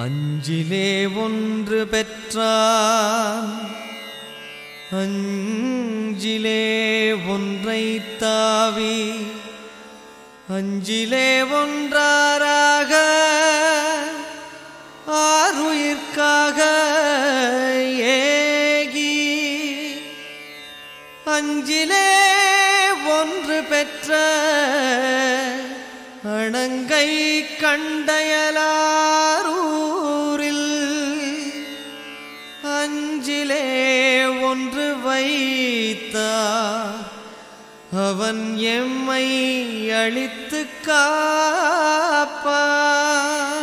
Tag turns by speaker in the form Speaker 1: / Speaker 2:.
Speaker 1: அஞ்சிலே ஒன்று பெற்றான் அஞ்சிலே ஒன்றை தாவி அஞ்சிலே ஒன்றாராக ஆறுயிர்க்காக ஏகி அஞ்சிலே ஒன்று பெற்ற அணங்கை கண்டையலாரூரில் அஞ்சிலே ஒன்று வைத்தார் அவன் எம்மை அழித்து காப்பார்